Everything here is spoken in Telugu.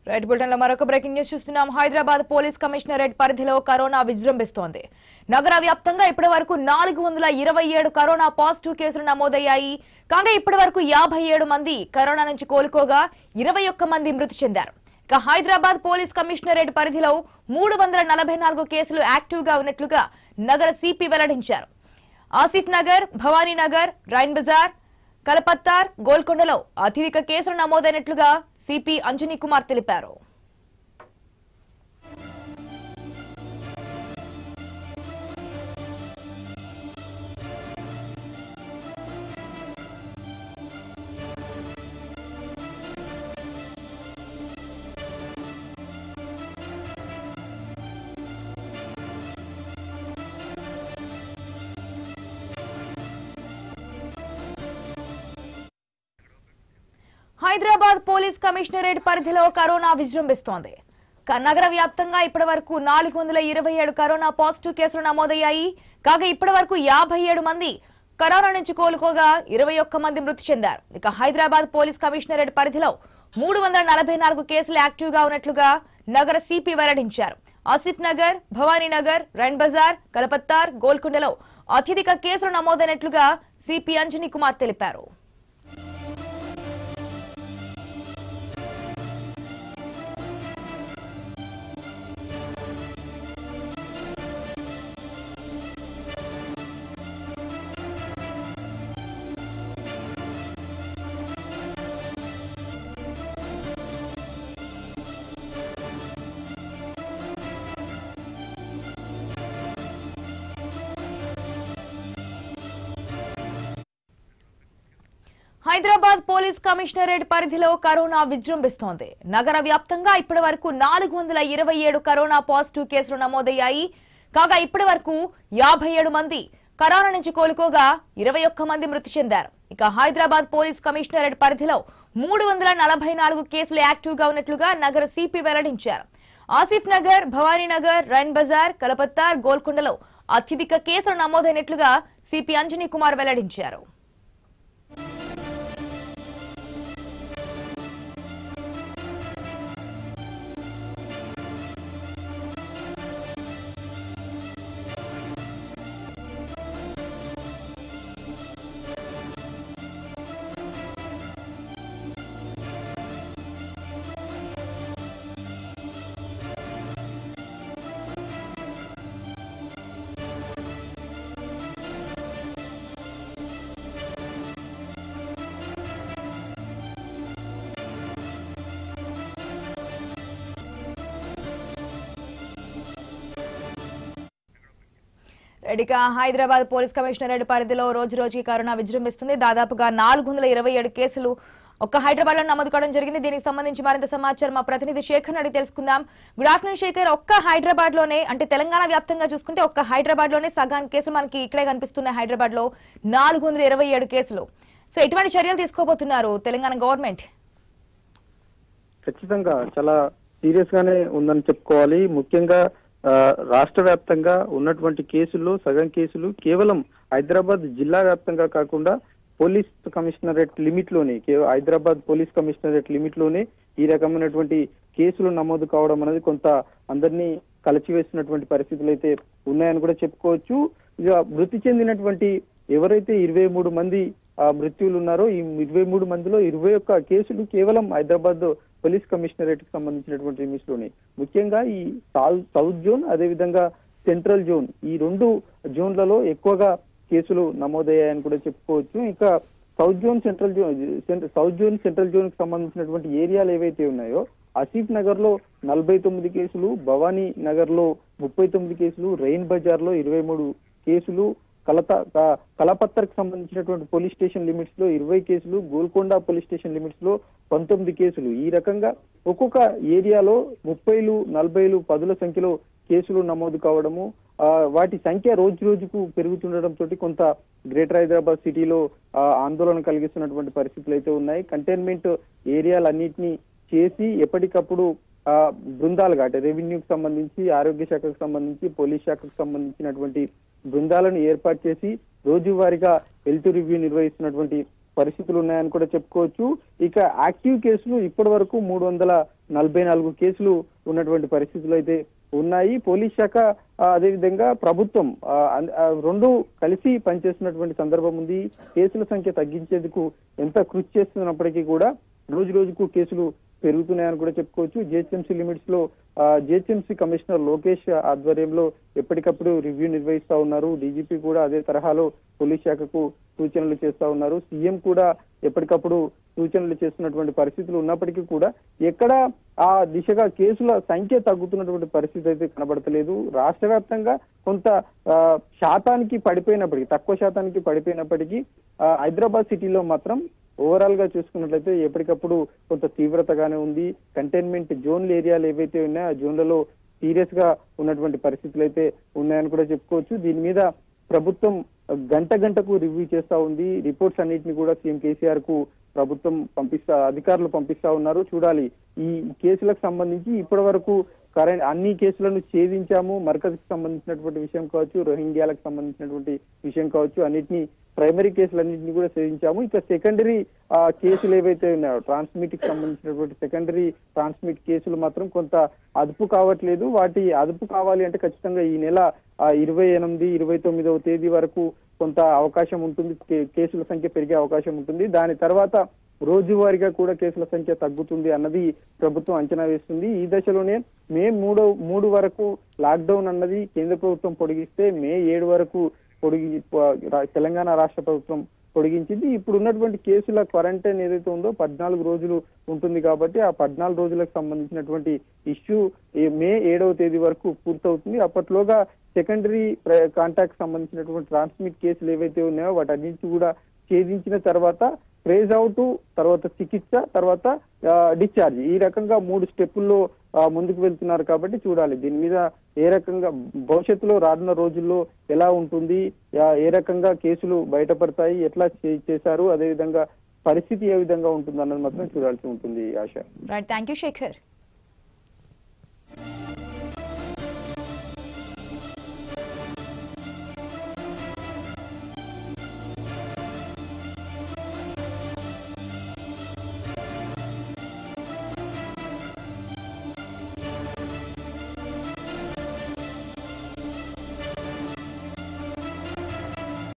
రైట్ బులెటిన్ లో మరొక బ్రేకింగ్ న్యూస్ చూస్తున్నాం హైదరాబాద్ పోలీస్ కమిషనరేట్ పరిధిలో కరోనా విజృంభిస్తోంది నగర వ్యాప్తంగా ఇప్పటి వరకు నాలుగు వందల ఇరవై ఏడు కరోనా పాజిటివ్ కేసులు నమోదయ్యాయి కాగా ఇప్పటి వరకు యాభై ఏడు మంది కరోనా నుంచి కోలుకోగా ఇరవై ఒక్క మంది మృతి చెందారు ఇక హైదరాబాద్ పోలీస్ కమిషనరేట్ పరిధిలో మూడు వందల నలభై నాలుగు కేసులు యాక్టివ్ గా ఉన్నట్లుగా నగర సిపి వెల్లడించారు ఆసిఫ్ నగర్ భవానీ నగర్ రైన్ బజార్ కలపత్తార్ గోల్కొండలో అత్యధిక కేసులు నమోదైనట్లుగా సిపి అంజనీ కుమార్ తెలిపారు హైదరాబాద్ పోలీస్ కమిషనరేట్ పరిధిలో కరోనా విజృంభిస్తోంది క- నగర వ్యాప్తంగా ఇప్పటి వరకు నాలుగు వందల ఇరవై ఏడు కరోనా పాజిటివ్ కేసులు నమోదయ్యాయి కాగా ఇప్పటి వరకు యాభై ఏడు మంది కరోనా నుంచి కోలుకోగా ఇరవై ఒక్క మంది మృతి చెందారు ఇక హైదరాబాద్ పోలీస్ కమిషనరేట్ పరిధిలో మూడు వందల నలభై నాలుగు కేసులు యాక్టివ్ గా ఉన్నట్లుగా నగర సిపి వెల్లడించారు ఆసిఫ్ నగర్ భవానీ నగర్ రైన్ బజార్ కలపత్తార్ గోల్కొండలో అత్యధిక కేసులు నమోదైనట్లుగా సిపి అంజనీ కుమార్ తెలిపారు హైదరాబాద్ పోలీస్ కమిషనరేట్ పరిధిలో కరోనా విజృంభిస్తోంది నగర వ్యాప్తంగా ఇప్పటి వరకు నాలుగు వందల ఇరవై ఏడు కరోనా పాజిటివ్ కేసులు నమోదయ్యాయి కాగా ఇప్పటి వరకు యాభై ఏడు మంది కరోనా నుంచి కోలుకోగా ఇరవై ఒక్క మంది మృతి చెందారు ఇక హైదరాబాద్ పోలీస్ కమిషనరేట్ పరిధిలో మూడు వందల నలభై నాలుగు కేసులు యాక్టివ్ గా ఉన్నట్లుగా నగర సిపి వెల్లడించారు ఆసిఫ్ నగర్ భవానీ నగర్ రైన్ బజార్ కలపత్తార్ గోల్కొండలో అత్యధిక కేసులు నమోదైనట్లుగా సిపి అంజనీ కుమార్ వెల్లడించారు రెడ్డిగా హైదరాబాద్ పోలీస్ కమిషనరేట్ పరిధిలో రోజు రోజుకి కరోనా విజృంభిస్తుంది దాదాపుగా నాలుగు వందల ఇరవై ఏడు కేసులు ఒక్క హైదరాబాద్ లో నమోదు కావడం జరిగింది దీనికి సంబంధించి మరింత సమాచారం మా ప్రతినిధి శేఖర్ అడిగి తెలుసుకుందాం గుడ్ ఆఫ్టర్నూన్ శేఖర్ ఒక్క హైదరాబాద్ లోనే అంటే తెలంగాణ వ్యాప్తంగా చూసుకుంటే ఒక్క హైదరాబాద్ లోనే సగానికి కేసులు మనకి ఇక్కడే కనిపిస్తున్నాయి హైదరాబాద్ లో నాలుగు వందల ఇరవై ఏడు కేసులు సో ఎటువంటి చర్యలు తీసుకోబోతున్నారు తెలంగాణ గవర్నమెంట్ ఖచ్చితంగా చాలా సీరియస్ గానే ఉందని చెప్పుకోవాలి ముఖ్యంగా ఆ, రాష్ట్ర వ్యాప్తంగా ఉన్నటువంటి కేసుల్లో సగం కేసులు కేవలం హైదరాబాద్ జిల్లా వ్యాప్తంగా కాకుండా పోలీస్ కమిషనరేట్ లిమిట్ లోనే కేవ- హైదరాబాద్ పోలీస్ కమిషనరేట్ లిమిట్ లోనే ఈ రకమైనటువంటి కేసులు నమోదు కావడం అనేది కొంత అందరినీ కలిచివేస్తున్నటువంటి పరిస్థితులు అయితే ఉన్నాయని కూడా చెప్పుకోవచ్చు ఇక మృతి చెందినటువంటి ఎవరైతే ఇరవై మూడు మంది ఆ, మృత్యువులు ఉన్నారో ఈ ఇరవై మూడు మందిలో ఇరవై ఒక్క కేసులు కేవలం హైదరాబాద్ పోలీస్ కమిషనరేట్ కి సంబంధించినటువంటి లిమిట్స్ లోనే ముఖ్యంగా ఈ సౌ- సౌత్ జోన్ అదే విధంగా సెంట్రల్ జోన్ ఈ రెండు జోన్లలో ఎక్కువగా కేసులు నమోదయ్యాయని కూడా చెప్పుకోవచ్చు ఇంకా సౌత్ జోన్ సెంట్రల్ జోన్ సెంట్ర- సౌత్ జోన్ సెంట్రల్ జోన్ కి సంబంధించినటువంటి ఏరియాలు ఏవైతే ఉన్నాయో ఆసిఫ్ నగర్ లో నలభై తొమ్మిది కేసులు భవానీ నగర్ లో ముప్పై తొమ్మిది కేసులు రెయిన్ బజార్ లో ఇరవై మూడు కేసులు కలత క- కలపత్తర్కి సంబంధించినటువంటి పోలీస్ స్టేషన్ లిమిట్స్ లో ఇరవై కేసులు గోల్కొండ పోలీస్ స్టేషన్ లిమిట్స్ లో పంతొమ్మిది కేసులు ఈ రకంగా ఒక్కొక్క ఏరియాలో ముప్పైలు నలభైలు పదుల సంఖ్యలో కేసులు నమోదు కావడము ఆ, వాటి సంఖ్య రోజు రోజుకు పెరుగుతుండడం తోటి కొంత గ్రేటర్ హైదరాబాద్ సిటీలో ఆ, ఆందోళన కలిగిస్తున్నటువంటి పరిస్థితులు అయితే ఉన్నాయి కంటైన్మెంట్ ఏరియాలన్నింటినీ చేసి ఎప్పటికప్పుడు ఆ, బృందాలుగా అంటే రెవెన్యూకి సంబంధించి ఆరోగ్య శాఖకు సంబంధించి పోలీస్ శాఖకు సంబంధించినటువంటి బృందాలను ఏర్పాటు చేసి రోజువారీగా హెల్త్ రివ్యూ నిర్వహిస్తున్నటువంటి పరిస్థితులు ఉన్నాయని కూడా చెప్పుకోవచ్చు ఇక యాక్టివ్ కేసులు ఇప్పటి వరకు మూడు వందల నలభై నాలుగు కేసులు ఉన్నటువంటి పరిస్థితులు అయితే ఉన్నాయి పోలీస్ శాఖ ఆ, అదేవిధంగా ప్రభుత్వం ఆ, అన్- ఆ, రెండు కలిసి పనిచేస్తున్నటువంటి సందర్భం ఉంది కేసుల సంఖ్య తగ్గించేందుకు ఎంత కృషి చేస్తున్నప్పటికీ కూడా రోజు రోజుకు కేసులు పెరుగుతున్నాయని కూడా చెప్పుకోవచ్చు జిహెచ్ఎంసీ లిమిట్స్ లో జిహెచ్ఎంసీ కమిషనర్ లోకేష్ ఆధ్వర్యంలో ఎప్పటికప్పుడు రివ్యూ నిర్వహిస్తా ఉన్నారు డీజీపీ కూడా అదే తరహాలో పోలీస్ శాఖకు సూచనలు చేస్తా ఉన్నారు సీఎం కూడా ఎప్పటికప్పుడు సూచనలు చేస్తున్నటువంటి పరిస్థితులు ఉన్నప్పటికీ కూడా ఎక్కడ ఆ దిశగా కేసుల సంఖ్య తగ్గుతున్నటువంటి పరిస్థితి అయితే కనబడతలేదు రాష్ట్ర వ్యాప్తంగా కొంత ఆ, శాతానికి పడిపోయినప్పటికీ తక్కువ శాతానికి పడిపోయినప్పటికీ ఆ, హైదరాబాద్ సిటీలో మాత్రం ఓవరాల్ గా చూసుకున్నట్లయితే ఎప్పటికప్పుడు కొంత తీవ్రతగానే ఉంది కంటైన్మెంట్ జోన్లు ఏరియాలు ఏవైతే ఉన్నాయో ఆ జోన్లలో సీరియస్ గా ఉన్నటువంటి పరిస్థితులు అయితే ఉన్నాయని కూడా చెప్పుకోవచ్చు దీని మీద ప్రభుత్వం గంట గంటకు రివ్యూ చేస్తా ఉంది రిపోర్ట్స్ అన్నిటిని కూడా సీఎం కేసీఆర్ కు ప్రభుత్వం పంపిస్తా అధికారులు పంపిస్తా ఉన్నారు చూడాలి ఈ కేసులకు సంబంధించి ఇప్పటి వరకు కరెంట్ అన్ని కేసులను ఛేదించాము మరకజ్కి సంబంధించినటువంటి విషయం కావచ్చు రోహింగ్యాలకు సంబంధించినటువంటి విషయం కావచ్చు అన్నిటిని ప్రైమరీ కేసులన్నింటినీ కూడా ఛేదించాము ఇక సెకండరీ కేసులు ఏవైతే ఉన్నాయో ట్రాన్స్మిట్ కి సంబంధించినటువంటి సెకండరీ ట్రాన్స్మిట్ కేసులు మాత్రం కొంత అదుపు కావట్లేదు వాటి అదుపు కావాలి అంటే ఖచ్చితంగా ఈ నెల ఆ, ఇరవై ఎనిమిది ఇరవై తొమ్మిదవ తేదీ వరకు కొంత అవకాశం ఉంటుంది కే- కేసుల సంఖ్య పెరిగే అవకాశం ఉంటుంది దాని తర్వాత రోజువారీగా కూడా కేసుల సంఖ్య తగ్గుతుంది అన్నది ప్రభుత్వం అంచనా వేస్తుంది ఈ దశలోనే మే మూడో మూడు వరకు లాక్డౌన్ అన్నది కేంద్ర ప్రభుత్వం పొడిగిస్తే మే ఏడు వరకు పొడిగి ప- రా- తెలంగాణ రాష్ట్ర ప్రభుత్వం పొడిగించింది ఇప్పుడు ఉన్నటువంటి కేసుల క్వారంటైన్ ఏదైతే ఉందో పద్నాలుగు రోజులు ఉంటుంది కాబట్టి ఆ పద్నాలుగు రోజులకు సంబంధించినటువంటి ఇష్యూ ఈ మే ఏడవ తేదీ వరకు పూర్తవుతుంది అప్పట్లోగా సెకండరీ కాంటాక్ట్ సంబంధించినటువంటి ట్రాన్స్మిట్ కేసులు ఏవైతే ఉన్నాయో వాటన్నింటి కూడా ఛేదించిన తర్వాత ట్రేజ్ అవుట్ తర్వాత చికిత్స తర్వాత డిశ్చార్జ్ ఈ రకంగా మూడు స్టెప్పుల్లో ఆ, ముందుకు వెళ్తున్నారు కాబట్టి చూడాలి దీని మీద ఏ రకంగా భవిష్యత్తులో రానున్న రోజుల్లో ఎలా ఉంటుంది ఆ, ఏ రకంగా కేసులు బయటపడతాయి ఎట్లా చే- చేశారు అదేవిధంగా పరిస్థితి ఏ విధంగా ఉంటుంది అన్నది మాత్రం చూడాల్సి ఉంటుంది ఆశ రైట్ థ్యాంక్ యూ శేఖర్